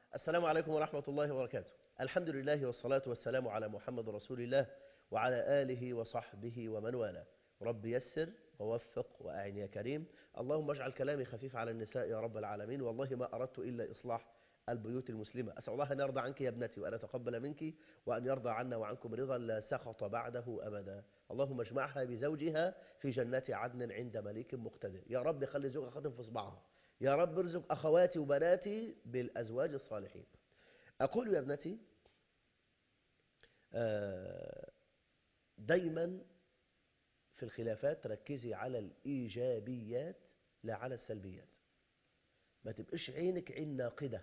السلام عليكم ورحمة الله وبركاته الحمد لله والصلاة والسلام على محمد رسول الله وعلى آله وصحبه ومن والاه رب يسر ووفق وأعن يا كريم اللهم اجعل كلامي خفيف على النساء يا رب العالمين والله ما أردت إلا إصلاح البيوت المسلمة أسأل الله أن يرضى عنك يا ابنتي وأن يتقبل منك وأن يرضى عنا وعنكم رضا لا سخط بعده أبدا اللهم اجمعها بزوجها في جنات عدن عند مليك مقتدر يا رب خلي زوجها خاتم في صباعها يا رب ارزق أخواتي وبناتي بالأزواج الصالحين أقول يا ابنتي آه، دايما في الخلافات ركزي على الإيجابيات لا على السلبيات ما تبقش عينك عين ناقدة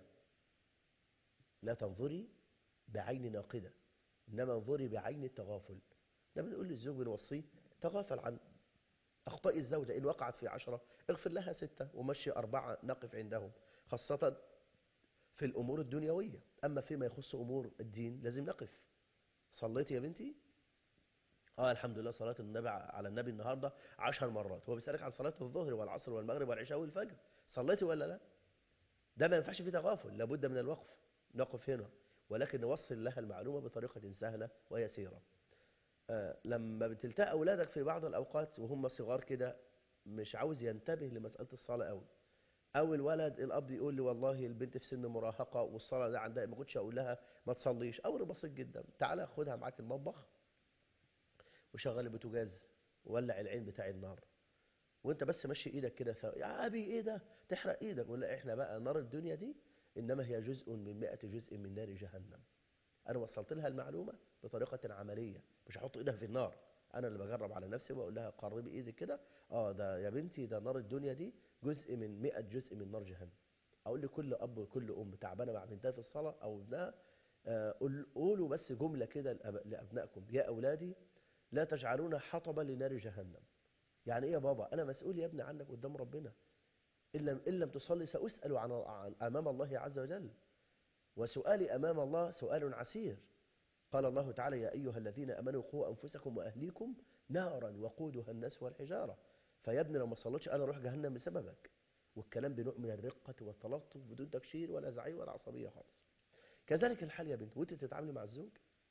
لا تنظري بعين ناقدة إنما انظري بعين التغافل لما نقول للزوج بنوصيه تغافل عن أخطاء الزوجة إن وقعت في عشرة اغفر لها ستة ومشي أربعة نقف عندهم خاصة في الأمور الدنيوية أما فيما يخص أمور الدين لازم نقف صليت يا بنتي اه الحمد لله صلاة النبي على النبي النهاردة عشر مرات هو بيسألك عن صلاة الظهر والعصر والمغرب والعشاء والفجر صليتي ولا لا ده ما ينفعش فيه تغافل لابد من الوقف نقف هنا ولكن نوصل لها المعلومة بطريقة سهلة ويسيرة آه لما بتلتقى أولادك في بعض الأوقات وهم صغار كده مش عاوز ينتبه لمسألة الصلاة قوي أو الولد الأب يقول لي والله البنت في سن مراهقة والصلاة ده عندها ما كنتش أقول لها ما تصليش أمر بسيط جدا تعالى خدها معاك المطبخ وشغل البوتاجاز وولع العين بتاع النار وانت بس مشي ايدك كده ثو... يا ابي ايه ده تحرق ايدك ولا احنا بقى نار الدنيا دي انما هي جزء من مئة جزء من نار جهنم انا وصلت لها المعلومه بطريقه عمليه مش هحط ايدها في النار انا اللي بجرب على نفسي واقول لها قربي ايدك كده اه ده يا بنتي ده نار الدنيا دي جزء من مئة جزء من نار جهنم اقول لكل اب وكل ام تعبانه مع بنتها في الصلاه او ابنها آه قولوا بس جمله كده لابنائكم يا اولادي لا تجعلون حطبا لنار جهنم يعني ايه يا بابا انا مسؤول يا ابني عنك قدام ربنا ان لم ان لم تصلي ساسال عن عن امام الله عز وجل وسؤالي امام الله سؤال عسير قال الله تعالى يا ايها الذين امنوا قوا انفسكم واهليكم نارا وقودها الناس والحجاره فيا ابني لو ما صليتش انا اروح جهنم بسببك والكلام بنوع من الرقه والتلطف بدون تكشير ولا زعيق ولا عصبيه خالص كذلك الحال يا بنت وانت تتعاملي مع الزوج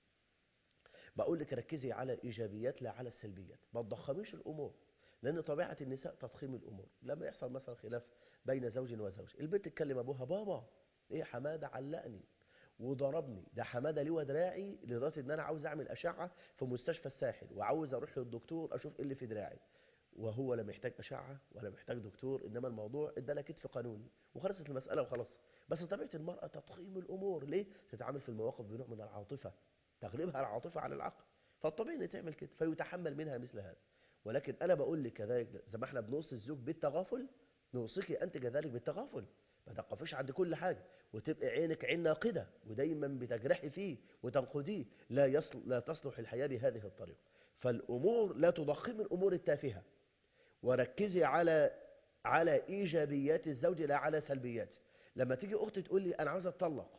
بقول لك ركزي على الايجابيات لا على السلبيات ما تضخميش الامور لان طبيعه النساء تضخيم الامور لما يحصل مثلا خلاف بين زوج وزوج البنت تكلم ابوها بابا ايه حماده علقني وضربني ده حماده ليه ودراعي لدرجه ان انا عاوز اعمل اشعه في مستشفى الساحل وعاوز اروح للدكتور اشوف ايه اللي في دراعي وهو لا محتاج اشعه ولا محتاج دكتور انما الموضوع ادالها كتف قانوني وخلصت المساله وخلاص بس طبيعه المراه تضخيم الامور ليه تتعامل في المواقف بنوع من العاطفه تغلبها العاطفه على العقل فالطبيعي ان تعمل كده فيتحمل منها مثل هذا ولكن انا بقول لك كذلك زي ما احنا بنوصي الزوج بالتغافل نوصيك انت كذلك بالتغافل ما تقفيش عند كل حاجه وتبقى عينك عين ناقده ودايما بتجرحي فيه وتنقديه لا يصل لا تصلح الحياه بهذه الطريقه فالامور لا تضخم الامور التافهه وركزي على على ايجابيات الزوج لا على سلبياته لما تيجي اختي تقول لي انا عاوزه اتطلق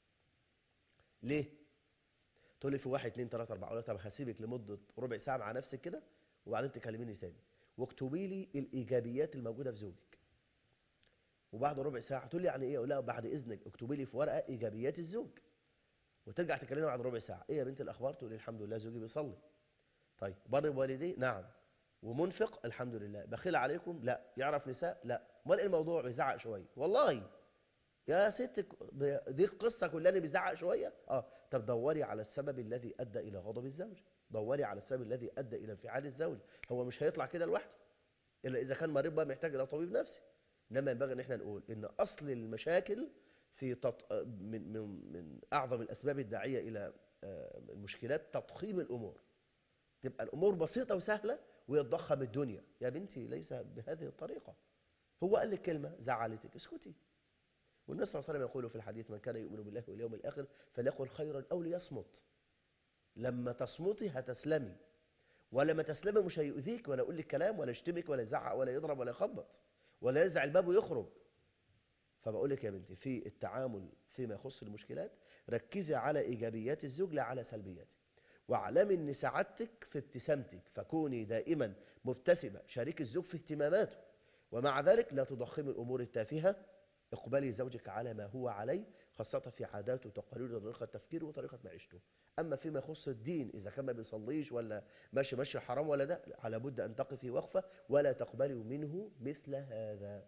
ليه تقول لي في واحد اتنين تلاته اربعه اقول لها طب هسيبك لمده ربع ساعه مع نفسك كده وبعدين تكلميني تاني واكتبي لي الايجابيات الموجوده في زوجك وبعد ربع ساعه تقول لي يعني ايه اقول لها بعد اذنك اكتبي لي في ورقه ايجابيات الزوج وترجع تكلمني بعد ربع ساعه ايه يا بنت الاخبار تقول لي الحمد لله زوجي بيصلي طيب بر بوالديه نعم ومنفق الحمد لله بخيل عليكم لا يعرف نساء لا امال ايه الموضوع بيزعق شويه والله يا ست دي القصة كلها اللي بيزعق شوية اه طب دوري على السبب الذي أدى إلى غضب الزوج دوري على السبب الذي أدى إلى انفعال الزوج هو مش هيطلع كده لوحده إلا إذا كان مريض بقى محتاج إلى طبيب نفسي إنما ينبغي إن إحنا نقول إن أصل المشاكل في تط... من من من أعظم الأسباب الداعية إلى المشكلات تضخيم الأمور تبقى الأمور بسيطة وسهلة ويتضخم الدنيا يا بنتي ليس بهذه الطريقة هو قال لك كلمة زعلتك اسكتي والنبي صلى الله عليه وسلم يقول في الحديث من كان يؤمن بالله واليوم الآخر فليقل خيرا أو ليصمت لما تصمتي هتسلمي ولما تسلمي مش هيؤذيك ولا يقول لك كلام ولا يشتمك ولا يزعق ولا يضرب ولا يخبط ولا يرزع الباب ويخرج فبقول لك يا بنتي في التعامل فيما يخص المشكلات ركزي على إيجابيات الزوج لا على سلبياته واعلمي ان سعادتك في ابتسامتك فكوني دائما مبتسمة شارك الزوج في اهتماماته ومع ذلك لا تضخمي الأمور التافهة اقبلي زوجك على ما هو عليه خاصة في عاداته وتقاليده وطريقة تفكيره وطريقة معيشته أما فيما يخص الدين إذا كان ما بيصليش ولا ماشي ماشي حرام ولا ده على بد أن تقفي وقفة ولا تقبلي منه مثل هذا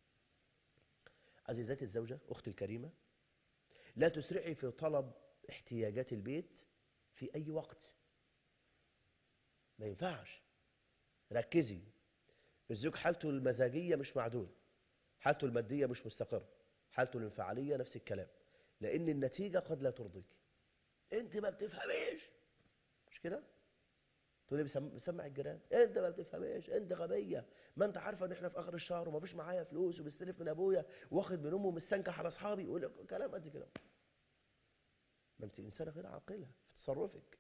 عزيزتي الزوجة أختي الكريمة لا تسرعي في طلب احتياجات البيت في أي وقت ما ينفعش ركزي الزوج حالته المزاجية مش معدولة حالته المادية مش مستقرة حالته الانفعالية نفس الكلام لأن النتيجة قد لا ترضيك أنت ما بتفهميش مش كده؟ تقول لي بسمع الجيران انت ما بتفهميش انت غبيه ما انت عارفه ان احنا في اخر الشهر وما فيش معايا فلوس وبستلف من ابويا واخد من امه مستنكح على اصحابي يقول كلام قد كده ما انت انسانه غير عاقله في تصرفك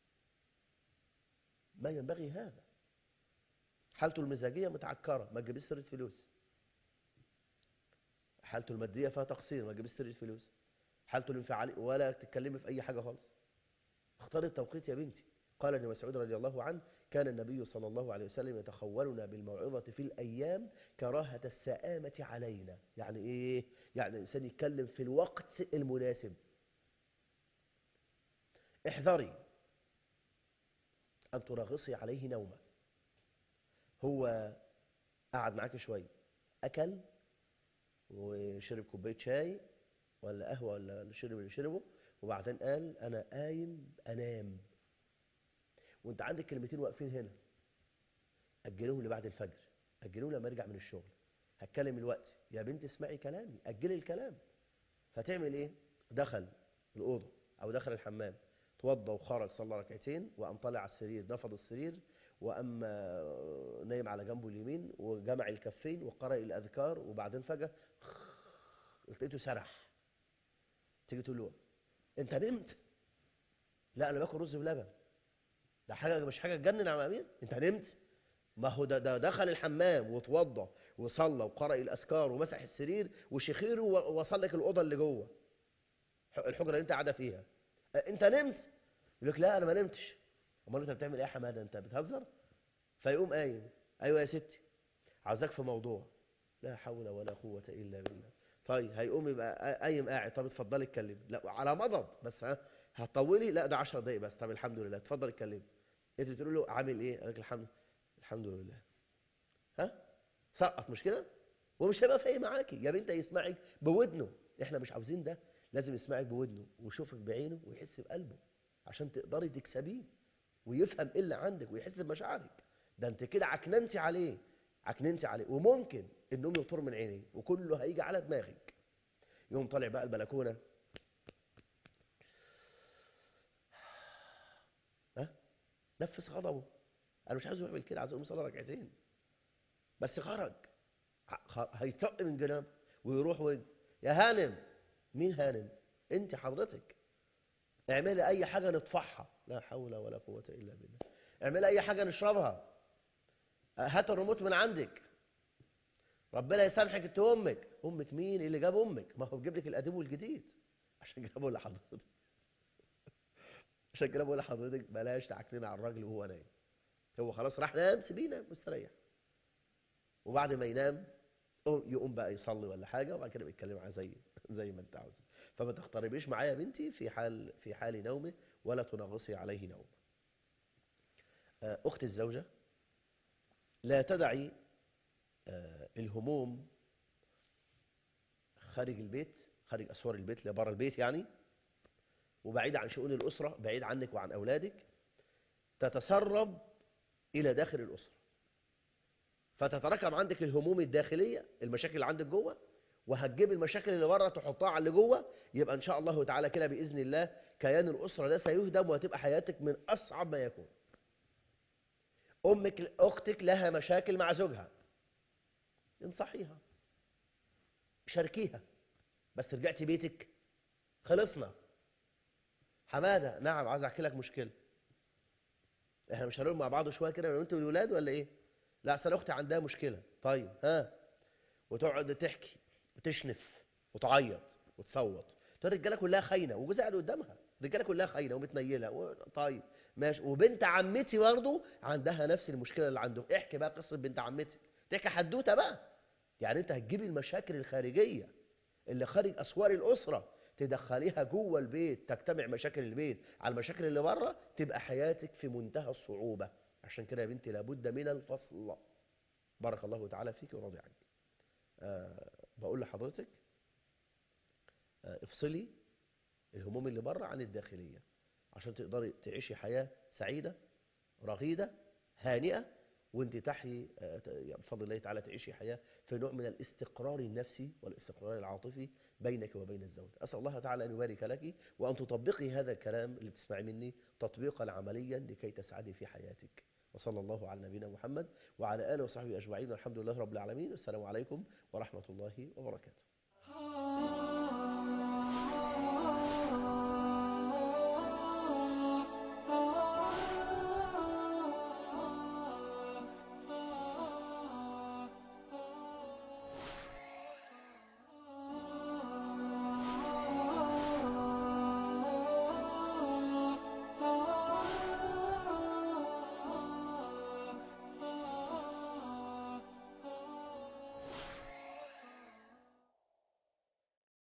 ما ينبغي هذا حالته المزاجيه متعكره ما تجيبيش سيره فلوس حالته الماديه فيها تقصير ما تجيبيش سيره فلوس حالته الانفعاليه ولا تتكلمي في اي حاجه خالص اختار التوقيت يا بنتي قال ابن مسعود رضي الله عنه كان النبي صلى الله عليه وسلم يتخولنا بالموعظة في الأيام كراهة السآمة علينا يعني إيه؟ يعني الإنسان يتكلم في الوقت المناسب احذري أن ترغصي عليه نومه هو قعد معاك شوية أكل وشرب كوباية شاي ولا قهوة ولا شرب اللي شربه وبعدين قال أنا قايم أنام وانت عندك كلمتين واقفين هنا اجلوهم لبعد الفجر اجلوهم لما ارجع من الشغل هتكلم الوقت يا بنت اسمعي كلامي اجلي الكلام فتعمل ايه دخل الاوضه او دخل الحمام توضى وخرج صلى ركعتين وقام طالع على السرير نفض السرير وقام نايم على جنبه اليمين وجمع الكفين وقرأ الاذكار وبعدين فجاه لقيته سرح تيجي تقول له انت نمت لا انا باكل رز بلبن ده حاجه مش حاجه تجنن يا امين انت نمت ما هو ده, ده دخل الحمام وتوضى وصلى وقرأ الاذكار ومسح السرير وشخيره ووصل لك الاوضه اللي جوه الحجره اللي انت قاعده فيها انت نمت يقول لك لا انا ما نمتش امال انت بتعمل ايه يا حماده انت بتهزر فيقوم قايم ايوه يا ستي عاوزاك في موضوع لا حول ولا قوه الا بالله طيب هيقوم يبقى قايم قاعد طب اتفضلي اتكلمي لا على مضض بس ها هتطولي لا ده 10 دقايق بس طب الحمد لله اتفضل اتكلمي انت بتقول له عامل ايه قال لك الحمد الحمد لله ها سقط مش كده ومش هيبقى فاهم معاكي يا بنت يسمعك بودنه احنا مش عاوزين ده لازم يسمعك بودنه ويشوفك بعينه ويحس بقلبه عشان تقدري تكسبيه ويفهم ايه اللي عندك ويحس بمشاعرك ده انت كده عكننتي عليه عكننتي عليه وممكن النوم يطور من عينيه وكله هيجي على دماغك يوم طالع بقى البلكونه نفس غضبه انا مش عايزه يعمل كده عايز يقوم يصلي ركعتين بس خرج هيطق من جناب ويروح وين يا هانم مين هانم انت حضرتك اعملي اي حاجه نطفحها لا حول ولا قوه الا بالله اعملي اي حاجه نشربها هات الريموت من عندك ربنا يسامحك انت امك امك مين اللي جاب امك ما هو بيجيب لك القديم والجديد عشان كده بقول لحضرتك عشان كده بقول لحضرتك بلاش تعكنين على الراجل وهو نايم هو خلاص راح نام سيبيه مستريح وبعد ما ينام يقوم بقى يصلي ولا حاجه وبعد كده بيتكلم معاه زي زي ما انت عاوز فما تقتربيش معايا يا بنتي في حال في حال نومه ولا تنغصي عليه نوم اختي الزوجه لا تدعي الهموم خارج البيت خارج اسوار البيت لبره البيت يعني وبعيد عن شؤون الأسرة بعيد عنك وعن أولادك تتسرب إلى داخل الأسرة فتتراكم عندك الهموم الداخلية المشاكل اللي عندك جوه وهتجيب المشاكل اللي بره تحطها على اللي جوه يبقى إن شاء الله تعالى كده بإذن الله كيان الأسرة ده سيهدم وهتبقى حياتك من أصعب ما يكون أمك أختك لها مشاكل مع زوجها انصحيها شاركيها بس رجعتي بيتك خلصنا حماده نعم عايز احكي لك مشكله احنا مش هنقول مع بعض شويه كده لو انتوا الولاد ولا ايه لا اصل اختي عندها مشكله طيب ها وتقعد تحكي وتشنف وتعيط وتصوت تقول الرجاله كلها خاينه وجوزها قاعد قدامها الرجاله كلها خاينه ومتنيله و... طيب ماشي وبنت عمتي برضه عندها نفس المشكله اللي عنده احكي بقى قصه بنت عمتي تحكي حدوته بقى يعني انت هتجيب المشاكل الخارجيه اللي خارج اسوار الاسره تدخليها جوه البيت تجتمع مشاكل البيت على المشاكل اللي بره تبقى حياتك في منتهى الصعوبه عشان كده يا بنتي لابد من الفصل بارك الله تعالى فيك وراضي عنك أه بقول لحضرتك أه افصلي الهموم اللي بره عن الداخليه عشان تقدري تعيشي حياه سعيده رغيده هانئه وانت تحيي بفضل الله تعالى تعيشي حياة في نوع من الاستقرار النفسي والاستقرار العاطفي بينك وبين الزوج أسأل الله تعالى أن يبارك لك وأن تطبقي هذا الكلام اللي بتسمعي مني تطبيقا عمليا لكي تسعدي في حياتك وصلى الله على نبينا محمد وعلى آله وصحبه أجمعين والحمد لله رب العالمين والسلام عليكم ورحمة الله وبركاته